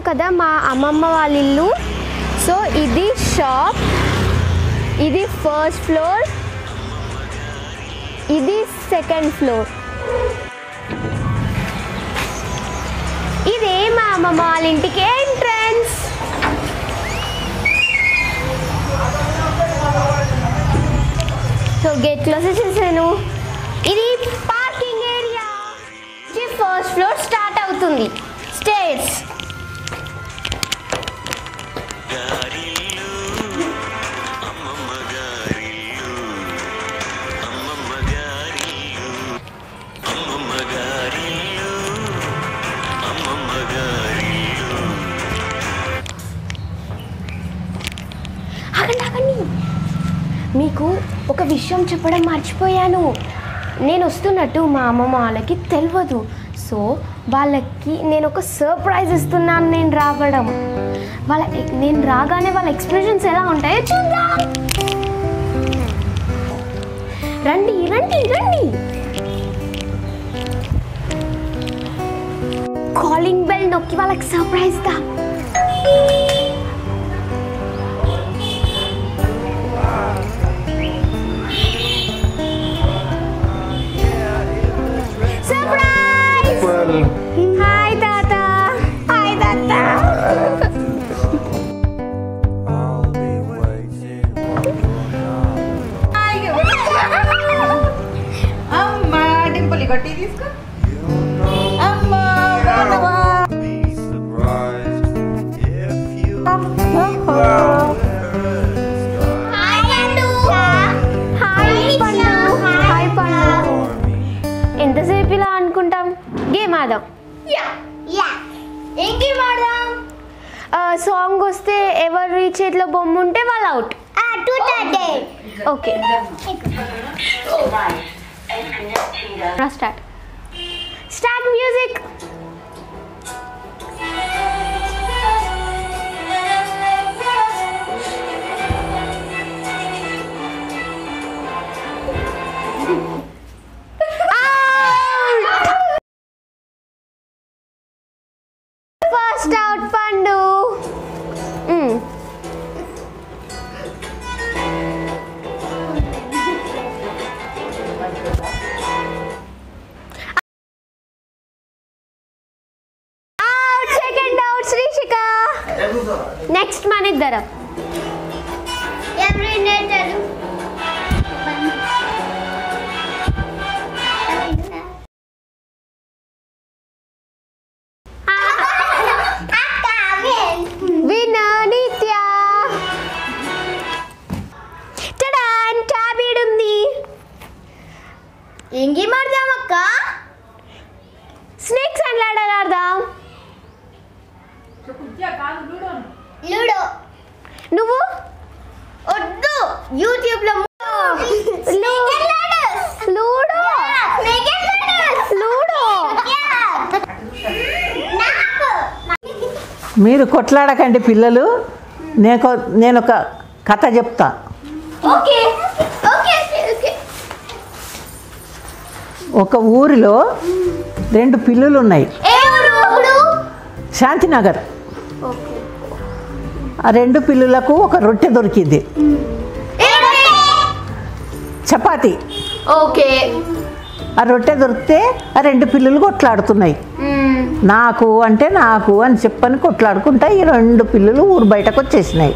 కదా మా అమ్మమ్మ వాళ్ళ ఇల్లు సో ఇది షాప్ ఇది ఫస్ట్ ఫ్లోర్ ఇది సెకండ్ ఫ్లోర్ ఇదే మా అమ్మమ్మ వాళ్ళ ఇంటికి ఎంట్రన్స్ సో గేట్ క్లోజ్ చేసేసాను ఇది parking area first floor start అవుతుంది స్టేర్స్ ఆగండి ఆగండి మీకు ఒక విషయం చెప్పడం మర్చిపోయాను నేను వస్తున్నట్టు మా అమ్మమ్మ వాళ్ళకి తెలియదు సో వాళ్ళకి నేను ఒక సర్ప్రైజ్ ఇస్తున్నాను నేను రావడం వాళ్ళ నేను రాగానే వాళ్ళ ఎక్స్ప్రెషన్స్ ఎలా ఉంటాయో చూద్దాం రండి రండి రండి కాలింగ్ బెల్ నొక్కి వాళ్ళకి సర్ప్రైజ్ దా సర్ప్రైజ్ హాయ్ తాత హాయ్ తాత I'll be waiting for your అమ్మా డింపుల్ గట్టి తీసుకో You know అమ్మా బాగున్నావా? be surprised if you look out hi Pandu hi Pandu for me. ఎంతసేపు ఇలా అనుకుంటాం గేమ్ ఆదాం ఇంకేం ఆడదాం సాంగ్ వస్తే ఎవరి చేతిలో బొమ్మ ఉంటే వాళ్ళు out two thirty okay start start music first out Pandu hmm. Out second out Shrishika next మన ఇద్దరం ఎవరి నేతలు వినానిత్య టడాన్ ట్యాబీడ్ ఉంది ఇంకేం ఆడదాం అక్క స్నేక్స్ అండ్ లాడర్ ఆడదాం లూడో నువ్వు వద్దు యూట్యూబ్ లో లూడో లూడో మీరు కొట్లాడకండి పిల్లలు నేను నేను ఒక కథ చెప్తా ఓకే ఓకే ఓకే ఒక ఊరిలో రెండు పిల్లులు ఉన్నాయి ఏ ఊరు శాంతినగర్ ఆ రెండు పిల్లులకు ఒక రొట్టె దొరికింది చపాతి ఓకే ఆ రొట్టె దొరికితే ఆ రెండు పిల్లులు కొట్లాడుతున్నాయి నాకు అంటే నాకు అని చెప్పని కొట్లాడుకుంటా ఈ రెండు పిల్లులు ఊరు బయటకు వచ్చేసినాయి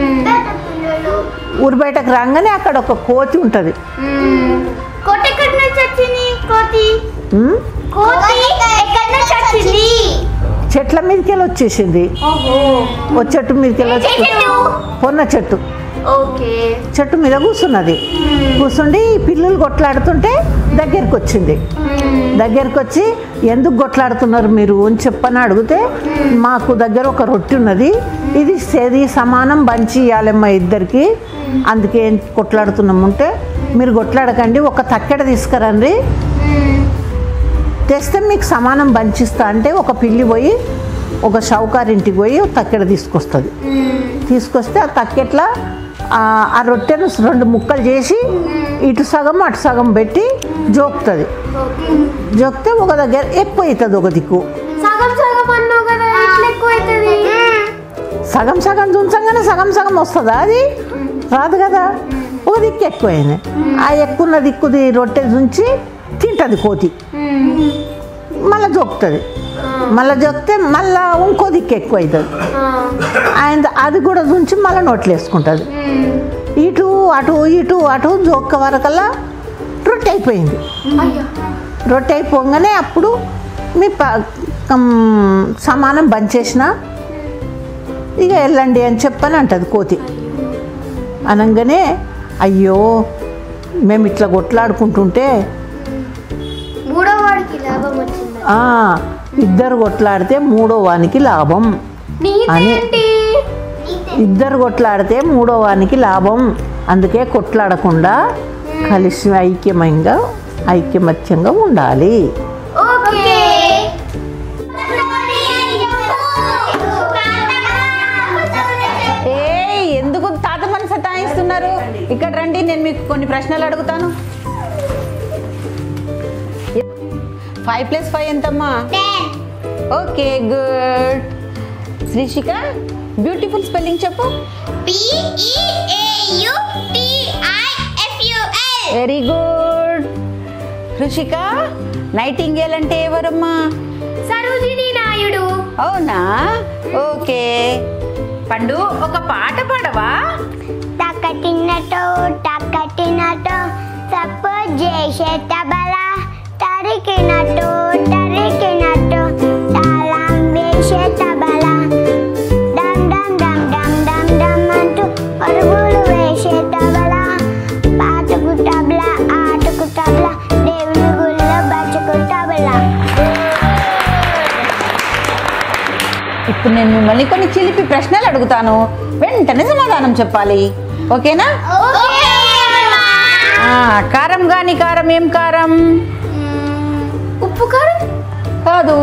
ఊరు బయటకు రాగానే అక్కడ ఒక కోతి ఉంటుంది కోట ఎక్కడి నుంచి వచ్చింది కోతి ఉమ్, కోతి ఎక్కడి నుంచి వచ్చింది చెట్ల మీదకి వెళ్ళి వచ్చేసింది ఓ చెట్టు మీదకి వెళ్ళి వచ్చి చెట్టు? పొన్న చెట్టు ఓకే చెట్టు మీద కూర్చున్నది కూర్చుండి ఈ పిల్లులు కొట్లాడుతుంటే దగ్గరికి వచ్చింది దగ్గరికి వచ్చి ఎందుకు కొట్లాడుతున్నారు మీరు అని చెప్పని అడిగితే మాకు దగ్గర ఒక రొట్టె ఉన్నది ఇది సేది సమానం బంచి ఇవ్వాలమ్మా ఇద్దరికి అందుకే ఏం కొట్లాడుతున్నామంటే మీరు కొట్లాడకండి ఒక తక్కెడ తీసుకురండి తెస్తే మీకు సమానం బంచిస్తా అంటే ఒక పిల్లి పోయి ఒక షౌకారింటికి పోయి ఒక తక్కెడ తీసుకొస్తుంది తీసుకొస్తే ఆ తక్కెట్ల ఆ ఆ రొట్టెను రెండు ముక్కలు చేసి ఇటు సగం అటు సగం పెట్టి జోకుతుంది జోకితే ఒక దగ్గర ఎక్కువ అవుతుంది ఒక దిక్కు సగం సగం అన్నావు కదా ఎట్లా ఎక్కువ అవుతుంది సగం సగం చుంచంగానే సగం సగం వస్తుందా అది రాదు కదా ఒక దిక్కు ఎక్కువైంది ఆ ఎక్కున్న దిక్కుది రొట్టె చుంచి తింటుంది కోతి మళ్ళీ జొక్కుతుంది మళ్ళీ జొక్కితే మళ్ళీ ఇంకో దిక్కు ఎక్కువ అవుతుంది ఆయన అది కూడా చుంచి మళ్ళీ నోట్లు వేసుకుంటుంది ఇటు అటు ఇటు అటు జోక్క వరకల్లా రొట్టె అయిపోయింది రొట్టె అయిపోగానే అప్పుడు మీ ప కం- సమానం బంచేసిన ఇక వెళ్ళండి అని చెప్పని అంటది కోతి అనగానే అయ్యో మేము ఇట్లా కొట్లాడుకుంటుంటే మూడో వాడికి లాభం వచ్చింది ఆ, ఇద్దరు కొట్లాడితే మూడో వానికి లాభం నీదేంటి ఇద్దరు కొట్లాడితే మూడో వానికి లాభం అందుకే కొట్లాడకుండా కలిసి ఐక్యమంగా ఐక్యమత్యంగా ఉండాలి ఓకే ఏ ఎందుకు తాతమని సతాయిస్తున్నారు ఇక్కడ రండి నేను మీకు కొన్ని ప్రశ్నలు అడుగుతాను ఫైవ్ ప్లస్ ఫైవ్ ఎంతమ్మా okay good Shrishika beautiful spelling చెప్పు వెరీ గుడ్ రుషిక నైటింగేల్ అంటే ఎవరమ్మా సరోజిని నాయుడు అవునా ఓకే పండు ఒక పాట పాడవా టకటినటో టకటినటో సపోజ్ చేసే తబల తరికినట్టు తరికినట్టు తాళం వేసే తబల డమ్ డమ్ డమ్ డమ్ డమ్ డమ్ అంటూ పరుగులు వేసే తబల పాటకు తబల ఆటకు తబల దేవుని గుళ్ళో బతుకు తబల ఇప్పుడు నేను మిమ్మల్ని కొన్ని చిలిపి ప్రశ్నలు అడుగుతాను వెంటనే సమాధానం చెప్పాలి ఓకేనా ఆ, కారం గాని కారం ఏం కారం ఉప్పు కారం కాదు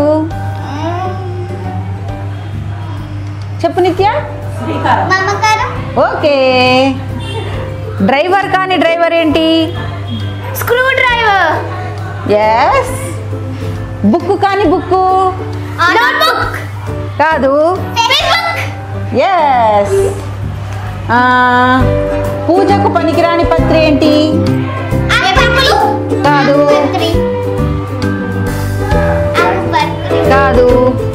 చెప్పు నిత్య మమకారం ఓకే డ్రైవర్ కాని డ్రైవర్ ఏంటి స్క్రూ డ్రైవర్ ఎస్ బుక్ కాని బుక్కు నోట్బుక్ కాదు ఎస్ పూజకు పనికిరాని పత్రి ఏంటి కాదు కాదు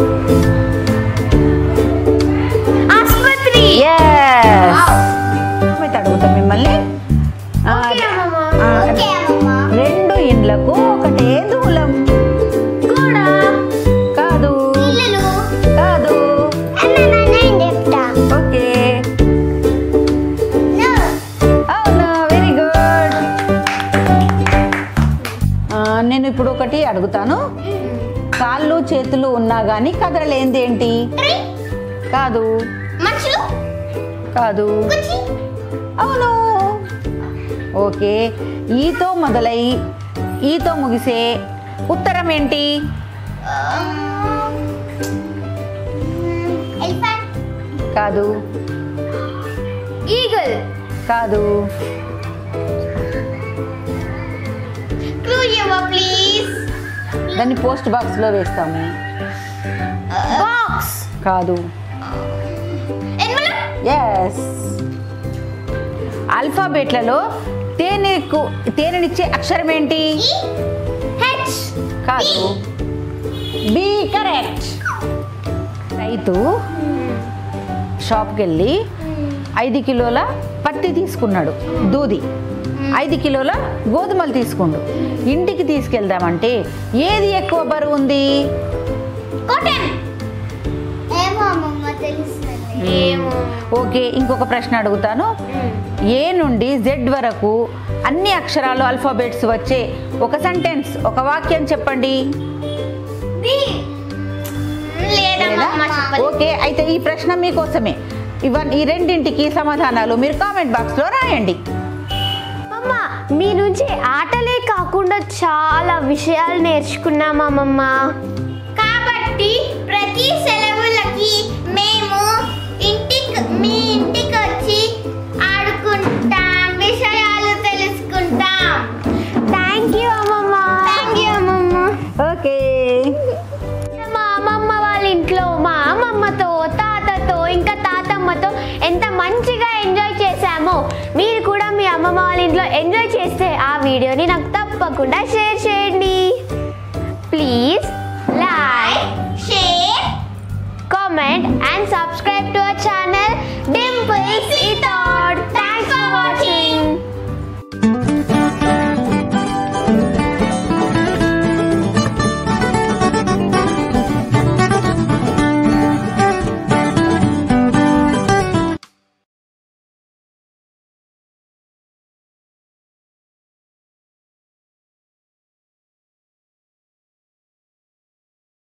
ఆసుపత్రి ఎస్ అడుగుతా మిమ్మల్ని ఆ, ఆ, రెండు ఇండ్లకు ఒకటే దూలం కాదు కాదు ఓకే అవునా వెరీ గుడ్ నేను ఇప్పుడు ఒకటి అడుగుతాను కాళ్ళు చేతులు ఉన్నా కానీ కదలలేంది ఏంటి కాదు మనుషులు కాదు అవును ఓకే ఈతో మొదలై ఈతో ముగిసే ఉత్తరం ఏంటి ఎలిఫెంట్ కాదు ఈగల్ కాదు క్లూ ఇవ్వ ప్లీజ్ దాన్ని పోస్ట్ బాక్స్లో వేస్తాము బాక్స్ కాదు ఎన్వలప్ ఎస్ ఆల్ఫాబెట్లలో తేనెకు తేనెనిచ్చే అక్షరం ఏంటి హెచ్ కాదు బి కరెక్ట్ రైతు షాప్కి వెళ్ళి ఐదు కిలోల పత్తి తీసుకున్నాడు దూది ఐదు కిలోల గోధుమలు తీసుకుండు ఇంటికి తీసుకెళ్దామంటే ఏది ఎక్కువ బరువు ఉంది కాటన్ ఏమో అమ్మమ్మ తెలుస్తుంది ఏమో ఓకే ఇంకొక ప్రశ్న అడుగుతాను ఏ నుండి జెడ్ వరకు అన్ని అక్షరాలు ఆల్ఫాబెట్స్ వచ్చే ఒక సెంటెన్స్ ఒక వాక్యం చెప్పండి లేదమ్మమ్మ లేదా? చెప్పలేదు ఓకే అయితే ఈ ప్రశ్న మీకోసమే ఇవన్నీ ఈ రెండింటికి సమాధానాలు మీరు కామెంట్ బాక్స్లో రాయండి అమ్మ మీ నుంచి ఆటలే కాకుండా చాలా విషయాలు నేర్చుకున్నాం అమ్మమ్మ కాబట్టి ప్రతి సెలవులకి మేము ఇంటికి మీ ఇంటికి వచ్చి ఆడుకుంటాం విషయాలు తెలుసుకుంటాం థ్యాంక్ యూ అమ్మమ్మ థ్యాంక్ యూ అమ్మమ్మ ఓకే మా అమ్మమ్మ వాళ్ళ ఇంట్లో మా అమ్మమ్మతో తాతతో ఇంకా తాత మంచిగా ఎంజాయ్ చేశాము మీరు కూడా మీ అమ్మమ్మ వాళ్ళ ఇంట్లో ఎంజాయ్ చేస్తే ఆ వీడియోని నాకు తప్పకుండా షేర్ చేయండి please like share comment and subscribe to our channel